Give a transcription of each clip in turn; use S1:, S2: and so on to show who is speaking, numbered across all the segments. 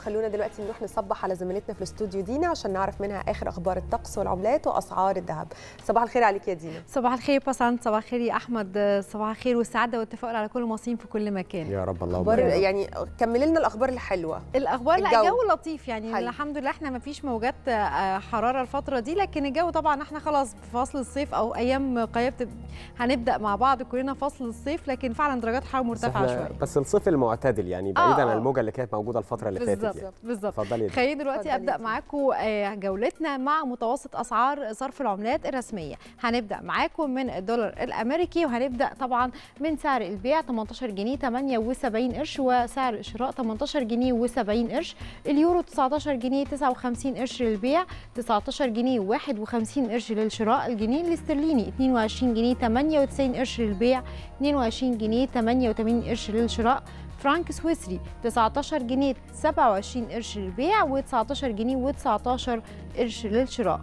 S1: خلونا دلوقتي نروح نصبح على زميلتنا في الاستوديو دينا عشان نعرف منها اخر اخبار الطقس والعملات واسعار الذهب صباح الخير عليك يا دينا
S2: صباح الخير بسنت صباح الخير يا احمد صباح الخير والسعاده والتفاؤل على كل المصريين في كل مكان
S3: يا رب الله
S1: اخبار
S3: يبارك.
S1: يعني كملي لنا الاخبار الحلوه
S2: الاخبار لا
S1: الجو.
S2: الجو لطيف يعني
S1: حلو.
S2: الحمد لله احنا ما فيش موجات آه، حراره الفتره دي لكن الجو طبعا احنا خلاص في فصل الصيف او ايام قريبه هنبدا مع بعض كلنا فصل الصيف لكن فعلا درجات حراره
S3: بس
S2: مرتفعه
S3: إحنا-
S2: شويه
S3: بس الصيف المعتدل يعني بعيدا
S2: آه.
S3: عن الموجه اللي كانت موجوده الفتره اللي فاتت
S2: بالظبط
S3: يعني
S2: بالظبط
S3: اتفضلي يا دينا.
S2: خليني دلوقتي
S1: اتفضلي
S2: ابدا
S1: يا دينا.
S2: معاكم آه، جولتنا مع متوسط اسعار صرف العملات الرسميه هنبدا معاكم من الدولار الامريكي وهنبدا طبعا من سعر البيع 18 جنيه 78 قرش وسعر الشراء 18 جنيه و70 قرش اليورو 19 جنيه 59 قرش للبيع 19 جنيه 51 قرش للشراء الجنيه الاسترليني 22 جنيه 98 قرش للبيع 22 جنيه 88 قرش للشراء فرانك سويسري 19 جنيه 27 قرش للبيع و19 جنيه و19 قرش للشراء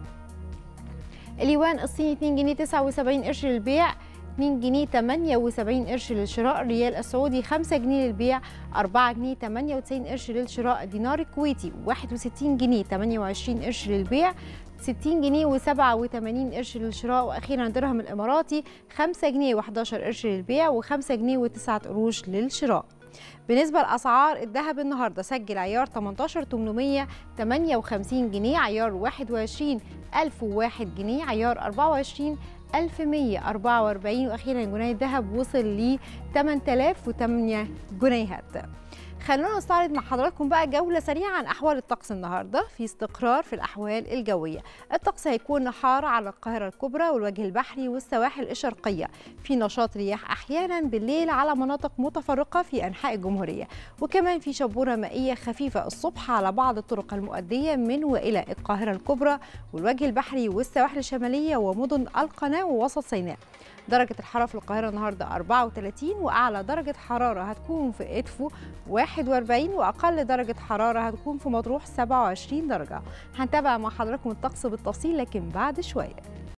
S2: اليوان الصيني 2 جنيه 79 قرش للبيع 2 جنيه 78 قرش للشراء الريال السعودي 5 جنيه للبيع 4 جنيه 98 قرش للشراء الدينار الكويتي 61 جنيه 28 قرش للبيع 60 جنيه و87 قرش للشراء واخيرا الدرهم الاماراتي 5 جنيه و11 قرش للبيع و5 جنيه و9 قروش للشراء بالنسبة لأسعار الذهب النهاردة سجل عيار 18 858 جنيه عيار 21 1001 جنيه عيار 24 1144 واخيرا جنيه الذهب وصل ل 8008 جنيهات خلونا نستعرض مع حضراتكم بقى جولة سريعة عن أحوال الطقس النهاردة في استقرار في الأحوال الجوية الطقس هيكون حار على القاهرة الكبرى والوجه البحري والسواحل الشرقية في نشاط رياح أحيانا بالليل على مناطق متفرقة في أنحاء الجمهورية وكمان في شبورة مائية خفيفة الصبح على بعض الطرق المؤدية من وإلى القاهرة الكبرى والوجه البحري والسواحل الشمالية ومدن القناة ووسط سيناء درجة الحرارة في القاهرة النهاردة 34 وأعلى درجة حرارة هتكون في إدفو 41 وأقل درجة حرارة هتكون في مطروح 27 درجة هنتابع مع حضراتكم الطقس بالتفصيل لكن بعد شوية